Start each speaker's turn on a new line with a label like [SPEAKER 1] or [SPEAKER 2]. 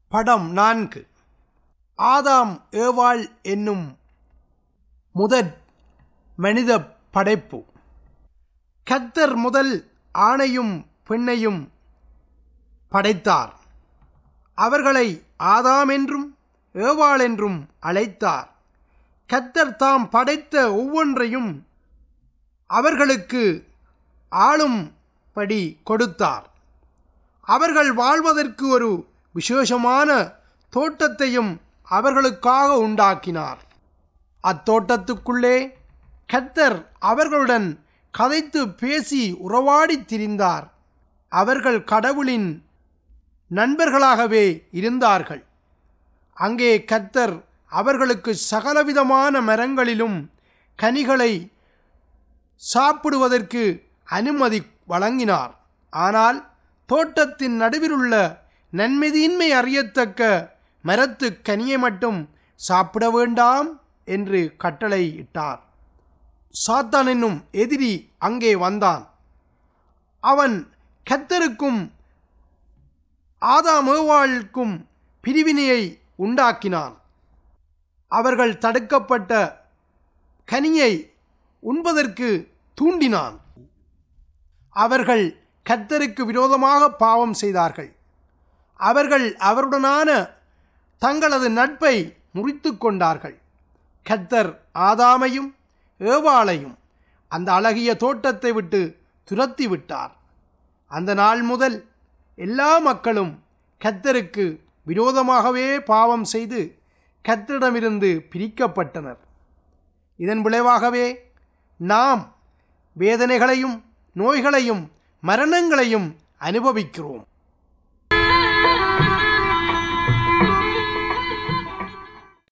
[SPEAKER 1] படம் நான்கு ஆதாம் ஏவாள் என்னும் முதற் மனித படைப்பு கத்தர் முதல் ஆணையும் பெண்ணையும் படைத்தார் அவர்களை ஆதாம் என்றும் ஏவாள் என்றும் அழைத்தார் கத்தர் தாம் படைத்த ஒவ்வொன்றையும் அவர்களுக்கு ஆளும்படி கொடுத்தார் அவர்கள் வாழ்வதற்கு ஒரு விசேஷமான தோட்டத்தையும் அவர்களுக்காக உண்டாக்கினார் அத்தோட்டத்துக்குள்ளே கத்தர் அவர்களுடன் கதைத்து பேசி உறவாடித் திரிந்தார் அவர்கள் கடவுளின் நண்பர்களாகவே இருந்தார்கள் அங்கே கத்தர் அவர்களுக்கு சகலவிதமான மரங்களிலும் கனிகளை சாப்பிடுவதற்கு அனுமதி வழங்கினார் ஆனால் தோட்டத்தின் நடுவிலுள்ள நன்மைதீன்மை அறியத்தக்க மரத்து கனியை மட்டும் சாப்பிட வேண்டாம் என்று கட்டளை இட்டார் சாத்தான் என்னும் எதிரி அங்கே வந்தான் அவன் கத்தருக்கும் ஆதாமேவாளுக்கும் பிரிவினையை உண்டாக்கினான் அவர்கள் தடுக்கப்பட்ட கனியை உண்பதற்கு தூண்டினான் அவர்கள் கத்தருக்கு விரோதமாக பாவம் செய்தார்கள் அவர்கள் அவருடனான தங்களது நட்பை முறித்து கொண்டார்கள் கத்தர் ஆதாமையும் ஏவாளையும் அந்த அழகிய தோட்டத்தை விட்டு துரத்தி விட்டார் அந்த நாள் முதல் எல்லா மக்களும் கத்தருக்கு விரோதமாகவே பாவம் செய்து கத்தரிடமிருந்து பிரிக்கப்பட்டனர் இதன் விளைவாகவே நாம் வேதனைகளையும் நோய்களையும் மரணங்களையும் அனுபவிக்கிறோம்